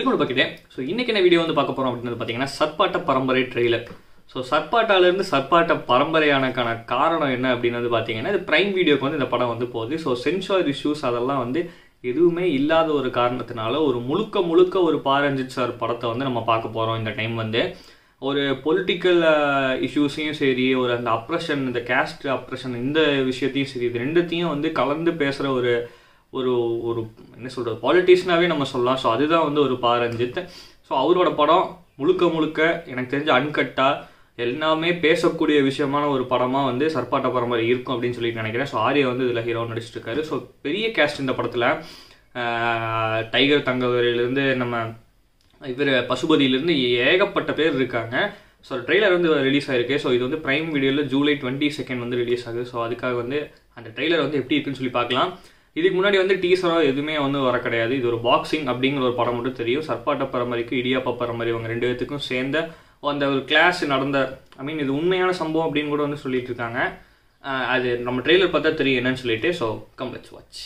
Welcome to பக்கிட்டே so இன்னைக்கு என்ன video வந்து பார்க்க போகிறோம் அப்படின்னு பார்த்தீங்கன்னா சர்பாட்ட பரம்பரை ட்ரெய்லர் ஸோ சர்பாட்டாலேருந்து சர்பாட்ட பரம்பரையானக்கான காரணம் என்ன அப்படின்னு வந்து பார்த்தீங்கன்னா இது பிரைம் வீடியோக்கு வந்து இந்த படம் வந்து போகுது ஸோ சென்சார் இஷ்யூஸ் அதெல்லாம் வந்து எதுவுமே இல்லாத ஒரு காரணத்தினால ஒரு முழுக்க முழுக்க ஒரு பாரஞ்சித் சார் படத்தை வந்து நம்ம பார்க்க போகிறோம் இந்த டைம் வந்து ஒரு பொலிட்டிக்கல் இஷ்யூஸையும் சரி ஒரு அந்த அப்ரஷன் இந்த கேஸ்ட் அப்ரஷன் இந்த விஷயத்தையும் சரி இது ரெண்டுத்தையும் வந்து கலந்து பேசுகிற ஒரு ஒரு ஒரு என்ன சொல்கிறது பாலிட்டிஷியனாகவே நம்ம சொல்லலாம் ஸோ அதுதான் வந்து ஒரு பா ரஞ்சித் ஸோ அவரோட படம் முழுக்க முழுக்க எனக்கு தெரிஞ்ச அன்கட்டாக எல்லாமே பேசக்கூடிய விஷயமான ஒரு படமாக வந்து சர்பாட்ட பரம்பரை இருக்கும் அப்படின்னு சொல்லிட்டு நினைக்கிறேன் ஸோ ஆர்யா வந்து இதில் ஹீரோ நடிச்சிட்டு இருக்காரு ஸோ பெரிய கேஸ்ட் இந்த படத்தில் டைகர் தங்கவரிலிருந்து நம்ம இவர் பசுபதியிலேருந்து ஏகப்பட்ட பேர் இருக்காங்க ஸோ ட்ரெய்லர் வந்து ரிலீஸ் ஆயிருக்கு ஸோ இது வந்து பிரைம் வீடியோவில் ஜூலை டுவெண்ட்டி செகண்ட் வந்து ரிலீஸ் ஆகுது ஸோ அதுக்காக வந்து அந்த ட்ரெய்லர் வந்து எப்படி இருக்குன்னு சொல்லி பார்க்கலாம் இதுக்கு முன்னாடி வந்து டீசரோ எதுவுமே வந்து வர கிடையாது இது ஒரு பாக்ஸிங் அப்படிங்கிற ஒரு படம் மட்டும் தெரியும் சர்பாட்ட பரம்பரைக்கு இடியாப்பா பரம்பரை இவங்க ரெண்டு பேத்துக்கும் சேர்ந்த அந்த ஒரு கிளாஸ் நடந்த ஐ மீன் இது உண்மையான சம்பவம் அப்படின்னு கூட வந்து சொல்லிட்டு இருக்காங்க அஹ் அது நம்ம ட்ரெய்லர் பார்த்தா தெரியும் என்னன்னு சொல்லிட்டு ஸோ கம் லெட்ஸ் வாட்ச்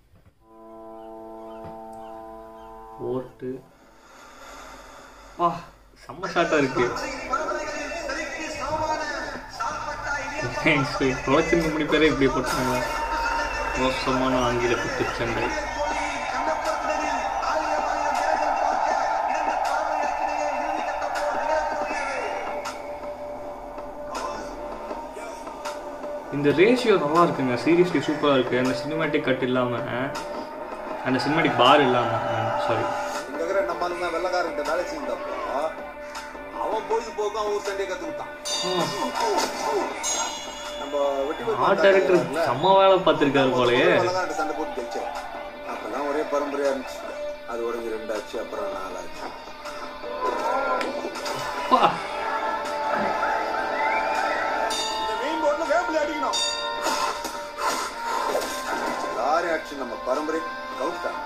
ஓட்டு வா செம்ம ஷாட்டாக இருக்கு தொலைச்சிருந்த மணி பேரே இப்படி போட்டாங்க மோசமான ஆங்கில குத்துச்சண்டை இந்த ரேஷியோ நல்லா இருக்குங்க சீரியஸ்லி சூப்பராக இருக்கு அந்த சினிமேட்டிக் கட் இல்லாமல் அந்த சினிமேட்டிக் பார் இல்லாமல் சாரி இங்க இருக்கிற நம்ம ஆளுங்க வெள்ளக்காரன்ட்ட வேலை செஞ்சப்போ அவன் பொழுதுபோக்கு அவன் ஊர் சண்டையை கத்துக்கிட்டான் நம்ம வெட்டி போய் ஆர்ட் டைரக்டர் செம்ம வேலை பார்த்துருக்காரு போலயே வெள்ளக்காரன்ட்ட சண்டை போட்டு ஜெயிச்சோம் அப்பெல்லாம் ஒரே பரம்பரையா இருந்துச்சு அது உடஞ்சு ரெண்டாச்சு அப்புறம் நாலாச்சு அப்பா, இந்த மெயின் போர்ட்ல வேப்பில அடிக்கணும் லாரி ஆக்ஷன் நம்ம பரம்பரை கவுட்டான்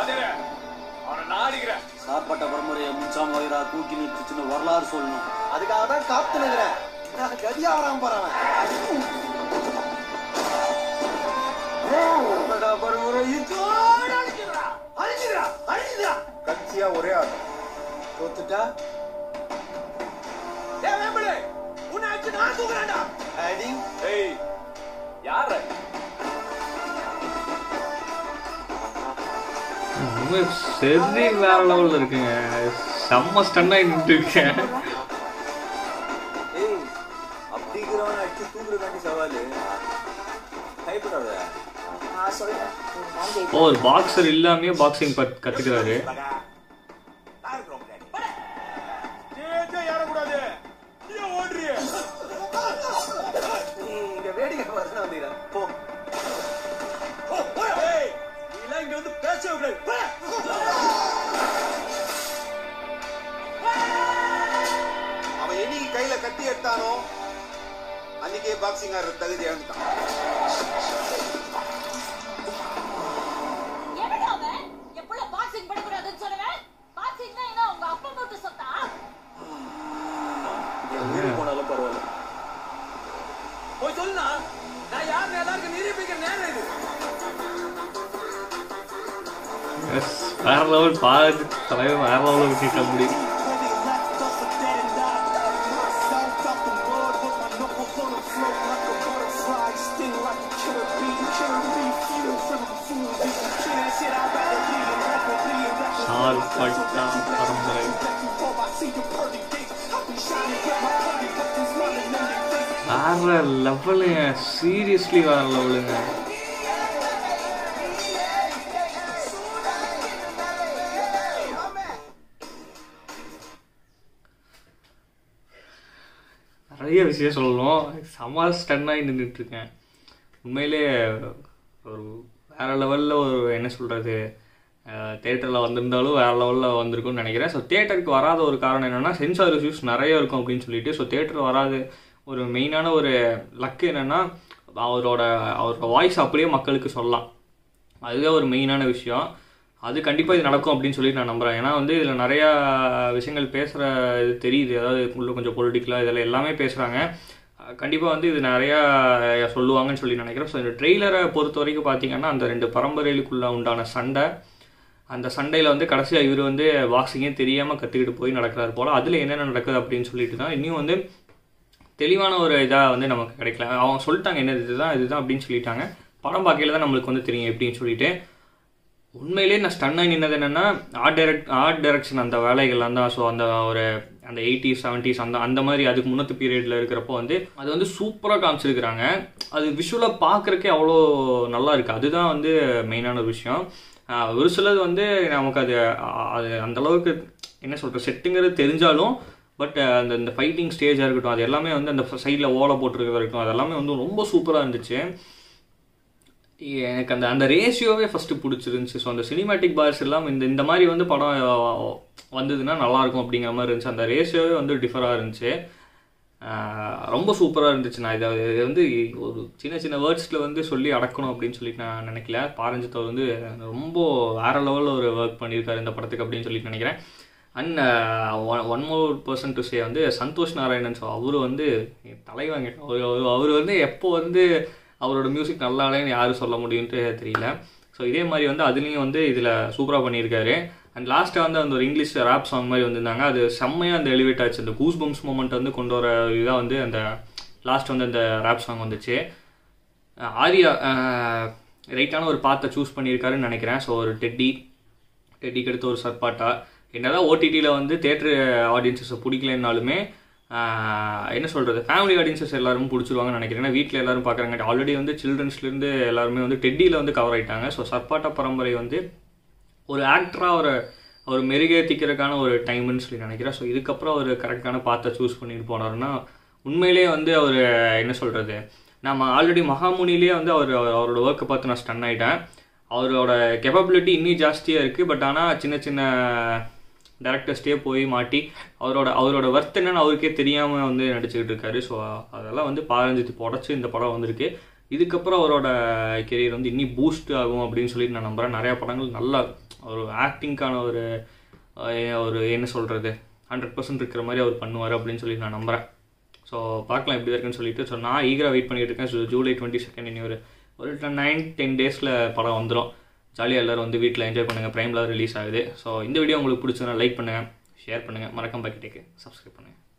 சாப்பாட்ட பரம்பரையை முச்சாம வயிறா தூக்கி நிறுத்துச்சுன்னு வரலாறு சொல்லணும் அதுக்காக தான் காத்து நிக்கிறேன் நான் கதியா வராம போறவன் பரம்பரை கட்சியா ஒரே ஆள் தோத்துட்டா அடி ரொம்ப சரி வேற லெவலில் இருக்குங்க செம்ம ஸ்டன்னாகி நின்று இருக்கேன் ஏய் அப்படிங்கிறவன் அடிச்சு தூக்குறதாண்டி சவாலு பயப்படாத நான் சொல்றேன் உன் வாங்கி ஓ ஒரு பாக்ஸர் இல்லாமையே பாக்ஸிங் கற்றுக்கிறாரு நீ இங்க வேடிக்கை பார்த்து வந்துக்கிறேன் போ இங்க வந்து பேசவே அவன் என்னைக்கு கையில கத்தி எடுத்தானோ அன்னைக்கே பாக்ஸிங் ஆடுற தகுதி இழந்துட்டான் எவன்டா அவன்? என் புள்ள boxing பண்ணக்கூடாதுன்னு சொன்னவன்? boxingனா என்ன, உங்க அப்பா மூட்டு சொத்தா? என் உயிர் போனாலும் பரவாயில்ல போய் சொல்லுண்ணா நான் யார் எல்லாருக்கும் நிரூபிக்கிற நேரம் இது எஸ் வேற லெவல் பாரதி தலைவர் வேற லெவலில் விட்டுட்ட முடியும் சார்பட்டா பரம்பரை வேற லெவலுங்க சீரியஸ்லி வேற லெவலுங்க நிறைய விஷயம் சொல்லணும் செம ஸ்டன்னாகி நின்றுட்டு இருக்கேன் உண்மையிலே ஒரு வேற லெவலில் ஒரு என்ன சொல்கிறது தேட்டரில் வந்திருந்தாலும் வேற லெவலில் வந்திருக்கும்னு நினைக்கிறேன் ஸோ தேட்டருக்கு வராத ஒரு காரணம் என்னென்னா சென்சார் இஷ்யூஸ் நிறைய இருக்கும் அப்படின்னு சொல்லிட்டு ஸோ தேட்டர் வராது ஒரு மெயினான ஒரு லக்கு என்னென்னா அவரோட அவரோட வாய்ஸ் அப்படியே மக்களுக்கு சொல்லலாம் அதுதான் ஒரு மெயினான விஷயம் அது கண்டிப்பாக இது நடக்கும் அப்படின்னு சொல்லி நான் நம்புகிறேன் ஏன்னா வந்து இதில் நிறையா விஷயங்கள் பேசுகிற இது தெரியுது அதாவது உள்ள கொஞ்சம் பொலிட்டிக்கலாக இதில் எல்லாமே பேசுகிறாங்க கண்டிப்பாக வந்து இது நிறையா சொல்லுவாங்கன்னு சொல்லி நினைக்கிறேன் ஸோ இந்த ட்ரெய்லரை பொறுத்த வரைக்கும் பார்த்தீங்கன்னா அந்த ரெண்டு பரம்பரைகளுக்குள்ள உண்டான சண்டை அந்த சண்டையில் வந்து கடைசியாக இவர் வந்து பாக்ஸிங்கே தெரியாமல் கற்றுக்கிட்டு போய் நடக்கிறாரு போல் அதில் என்னென்ன நடக்குது அப்படின்னு சொல்லிட்டு தான் இன்னும் வந்து தெளிவான ஒரு இதாக வந்து நமக்கு கிடைக்கல அவங்க சொல்லிட்டாங்க என்ன இதுதான் இதுதான் அப்படின்னு சொல்லிட்டாங்க படம் பார்க்கையில தான் நம்மளுக்கு வந்து தெரியும் எப்படின்னு சொல்லிட்டு உண்மையிலேயே நான் ஸ்டன் ஆகி நின்னது என்னென்னா ஆர்ட் டைரக்ட் ஆர்ட் டைரக்ஷன் அந்த வேலைகள்லாம் தான் ஸோ அந்த ஒரு அந்த எயிட்டிஸ் செவன்ட்டீஸ் அந்த அந்த மாதிரி அதுக்கு முன்னத்து பீரியடில் இருக்கிறப்போ வந்து அது வந்து சூப்பராக காமிச்சிருக்கிறாங்க அது விஷுவலாக பார்க்குறக்கே அவ்வளோ நல்லா இருக்குது அதுதான் வந்து மெயினான ஒரு விஷயம் ஆஹ் ஒரு சிலது வந்து நமக்கு அது ஆஹ் அது அந்த அளவுக்கு என்ன சொல்கிற செட்டுங்கிறது தெரிஞ்சாலும் பட் அந்த இந்த ஃபைட்டிங் ஸ்டேஜாக இருக்கட்டும் அது எல்லாமே வந்து அந்த சைடில் ஓலை போட்டிருக்கிறதா இருக்கட்டும் அது எல்லாமே வந்து ரொம்ப சூப்பராக இருந்துச்சு எனக்கு அந்த அந்த ரேஷியோவே ஃபஸ்ட்டு பிடிச்சிருந்துச்சு ஸோ அந்த சினிமேட்டிக் பாய்ஸ் எல்லாம் இந்த இந்த மாதிரி வந்து படம் அஹ், வந்ததுன்னா நல்லாயிருக்கும் அப்படிங்கிற மாதிரி இருந்துச்சு அந்த ரேஷியோவே வந்து டிஃபராக இருந்துச்சு அஹ், ரொம்ப சூப்பராக இருந்துச்சு நான் இதை இது வந்து ஒரு சின்ன சின்ன வேர்ட்ஸில் வந்து சொல்லி அடக்கணும் அப்படின்னு சொல்லிட்டு நான் நினைக்கல பாரஞ்சித்தவர் வந்து ரொம்ப வேற லெவலில் ஒரு ஒர்க் பண்ணியிருக்காரு இந்த படத்துக்கு அப்படின்னு சொல்லிட்டு நினைக்கிறேன் and one more person to say வந்து சந்தோஷ் நாராயணன் ஸோ அவர் வந்து என் தலைவங்க அவர் அவர்- அவர் வந்து எப்போ வந்து அவரோட மியூசிக் நல்லா இல்லைன்னு யாரும் சொல்ல முடியும்ட்டு தெரியல ஸோ இதே மாதிரி வந்து அதுலேயும் வந்து இதில் சூப்பராக பண்ணியிருக்காரு அண்ட் லாஸ்ட்டாக வந்து அந்த ஒரு இங்கிலீஷ் ரேப் சாங் மாதிரி வந்திருந்தாங்க அது செம்மையாக அந்த எலிவேட் ஆச்சு அந்த கூஸ் பம்ஸ் மூமெண்ட் வந்து கொண்டு வர இதாக வந்து அந்த லாஸ்ட் வந்து அந்த ரேப் சாங் வந்துச்சு அஹ் ஆர்யா ரைட்டான ஒரு பாத்தை சூஸ் பண்ணியிருக்காருன்னு நினைக்கிறேன் ஸோ ஒரு டெட்டி டெட்டிக்கு அடுத்து ஒரு சர்பாட்டா என்னதான் ஓடிடியில் வந்து தேட்டர் ஆடியன்ஸஸை பிடிக்கலனாலுமே ஆஹ், என்ன சொல்கிறது ஃபேமிலி ஆடியன்ஸஸ் எல்லாரும் பிடிச்சிருவாங்கன்னு நினைக்கிறேன் ஏன்னா வீட்டில் எல்லாரும் பார்க்குறாங்க ஆல்ரெடி வந்து சில்ட்ரன்ஸ்லேருந்து எல்லாருமே வந்து டெட்டியில் வந்து கவர் ஆயிட்டாங்க ஸோ சர்பாட்டா பரம்பரை வந்து ஒரு ஆக்டராக ஒரு ஒரு மெருகேற்றிக்கிறதுக்கான ஒரு டைம்னு சொல்லி நினைக்கிறேன் ஸோ இதுக்கப்புறம் ஒரு கரெக்டான பாத்தை சூஸ் பண்ணிட்டு போனாருன்னா உண்மையிலேயே வந்து அவர் என்ன சொல்கிறது நம்ம ஆல்ரெடி மகாமுனிலேயே வந்து அவர் அவரோட ஒர்க்கை பார்த்து நான் ஸ்டன் ஆகிட்டேன் அவரோட கெப்பபிலிட்டி இன்னும் ஜாஸ்தியாக இருக்குது பட் ஆனால் சின்ன சின்ன டேரக்டர்ஸ்டே போய் மாட்டி அவரோட அவரோட ஒர்த் என்னன்னு அவருக்கே தெரியாமல் வந்து நடிச்சுக்கிட்டு இருக்காரு ஸோ அதெல்லாம் வந்து பாரஞ்சித்து புடச்சி இந்த படம் வந்திருக்கு இதுக்கப்புறம் அவரோட கெரியர் வந்து இன்னி பூஸ்ட் ஆகும் அப்படின்னு சொல்லி நான் நம்புகிறேன் நிறையா படங்கள் நல்லா ஒரு ஆக்டிங்க்கான ஒரு அஹ், ஒரு என்ன சொல்கிறது ஹண்ட்ரட் பர்சன்ட் இருக்கிற மாதிரி அவர் பண்ணுவார் அப்படின்னு சொல்லி நான் நம்புகிறேன் ஸோ பார்க்கலாம் எப்படி இருக்குன்னு சொல்லிட்டு ஸோ நான் ஈகராக வெயிட் பண்ணிட்டு இருக்கேன் ஸோ ஜூலை டுவெண்ட்டி செகண்ட் இனி ஒரு ஒரு நைன் டென் டேஸில் படம் வந்துடும் ஜாலியாக எல்லோரும் வந்து வீட்டில் என்ஜாய் பண்ணுங்கள் ப்ரைமில் ரிலீஸ் ஆகுது ஸோ இந்த வீடியோ உங்களுக்கு பிடிச்சதுன்னா லைக் பண்ணுங்கள் ஷேர் பண்ணுங்கள் மறக்காம பாக்கெட்டுக்கு சப்ஸ்கிரைப் பண்ணுங்கள்